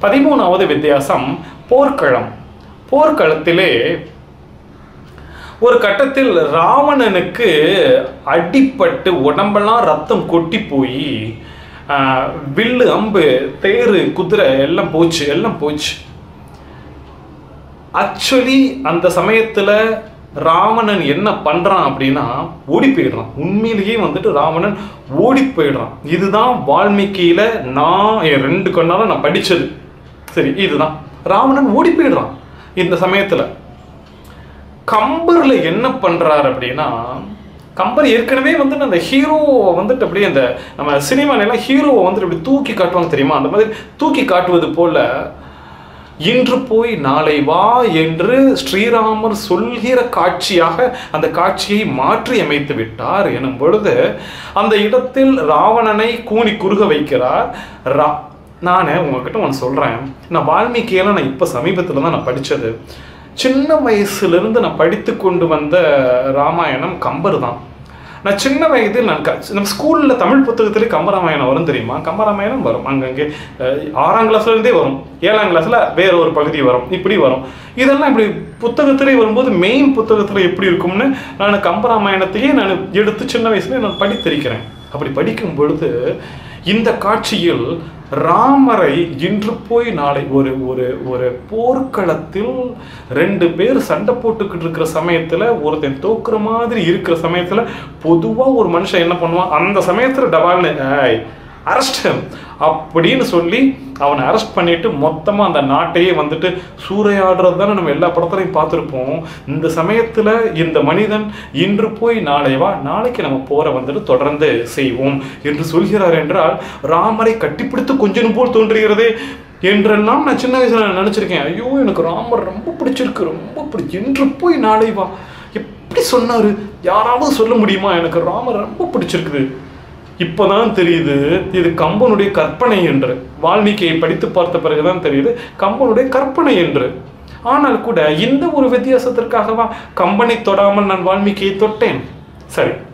பதிமூணாவது வித்தியாசம் போர்க்களம் போர்க்களத்திலே ஒரு கட்டத்தில் ராவணனுக்கு அடிப்பட்டு உடம்பெல்லாம் ரத்தம் கொட்டி போய் ஆஹ், வில்லு அம்பு தேரு குதிரை எல்லாம் போச்சு எல்லாம் போச்சு ஆக்சுவலி அந்த சமயத்துல ராவணன் என்ன பண்றான் அப்படின்னா ஓடி போயிடுறான் உண்மையிலேயே வந்துட்டு ராவணன் ஓடி போயிடுறான் இதுதான் வால்மீகியில நான் என் ரெண்டு கண்ணால நான் படிச்சது சரி இதுதான் ராவணன் ஓடி போயிடுறான் இந்த சமயத்துல கம்பர்ல என்ன பண்றாரு அப்படின்னா கம்பர் ஏற்கனவே வந்துட்டு அந்த ஹீரோவை வந்துட்டு அப்படியே அந்த நம்ம சினிமால எல்லாம் ஹீரோவை வந்துட்டு அப்படி தூக்கி காட்டுவாங்க தெரியுமா அந்த மாதிரி தூக்கி காட்டுவது போல இன்று போய் நாளை வா என்று ஸ்ரீராமர் சொல்கிற காட்சியாக அந்த காட்சியை மாற்றி அமைத்து விட்டார் எனும் பொழுது அந்த இடத்தில் ராவணனை கூனி குறுக வைக்கிறார் ரா நான் உங்ககிட்ட ஒன்று சொல்கிறேன் நான் வால்மீகியெல்லாம் நான் இப்போ சமீபத்தில் தான் நான் படித்தது சின்ன வயசுலேருந்து நான் படித்து கொண்டு வந்த ராமாயணம் கம்பர் தான் நான் சின்ன வயதில் நான் க நம்ம ஸ்கூலில் தமிழ் புத்தகத்திலே கம்பராமாயணம் வரும் தெரியுமா கம்பராமாயணம் வரும் அங்கங்கே அஹ், ஆறாம் கிளாஸ்ல இருந்தே வரும் ஏழாம் கிளாஸில் வேற ஒரு பகுதி வரும் இப்படி வரும் இதெல்லாம் இப்படி புத்தகத்திலே வரும்போது மெயின் புத்தகத்தில் எப்படி இருக்கும்னு நான் கம்பராமாயணத்தையே நான் எடுத்து சின்ன வயசுல நான் படித்திருக்கிறேன் அப்படி படிக்கும் பொழுது இந்த காட்சியில் ராமரை இன்று போய் நாளை ஒரு ஒரு ஒரு போர்க்களத்தில் ரெண்டு பேர் சண்டை போட்டுக்கிட்டு இருக்கிற சமயத்துல ஒருத்தன் தோக்குற மாதிரி இருக்கிற சமயத்துல பொதுவா ஒரு மனுஷன் என்ன பண்ணுவான் அந்த சமயத்துல டபால்னு ஏய் அரெஸ்ட் அப்படின்னு சொல்லி அவனை அரெஸ்ட் பண்ணிட்டு மொத்தமா அந்த நாட்டையே வந்துட்டு சூறையாடுறது தானே நம்ம எல்லா படத்துலையும் பார்த்துருப்போம் இந்த சமயத்துல இந்த மனிதன் இன்று போய் நாளை வா நாளைக்கு நம்ம போற வந்துட்டு தொடர்ந்து செய்வோம் என்று சொல்கிறார் என்றால் ராமரை கட்டிப்பிடித்து கொஞ்சம் போல் தோன்றுகிறதே என்றெல்லாம் நான் சின்ன வயசுல நினைச்சிருக்கேன் ஐயோ எனக்கு ராமர் ரொம்ப பிடிச்சிருக்கு ரொம்ப பிடிச்சி இன்று போய் நாளை வா எப்படி சொன்னாரு யாராவது சொல்ல முடியுமா எனக்கு ராமர் ரொம்ப பிடிச்சிருக்குது இப்போதான் தெரியுது இது கம்பனுடைய கற்பனை என்று வால்மீகியை படித்து பார்த்த பிறகுதான் தெரியுது கம்பனுடைய கற்பனை என்று ஆனால் கூட இந்த ஒரு வித்தியாசத்திற்காகவா கம்பனை தொடாமல் நான் வால்மீகியை தொட்டேன் சரி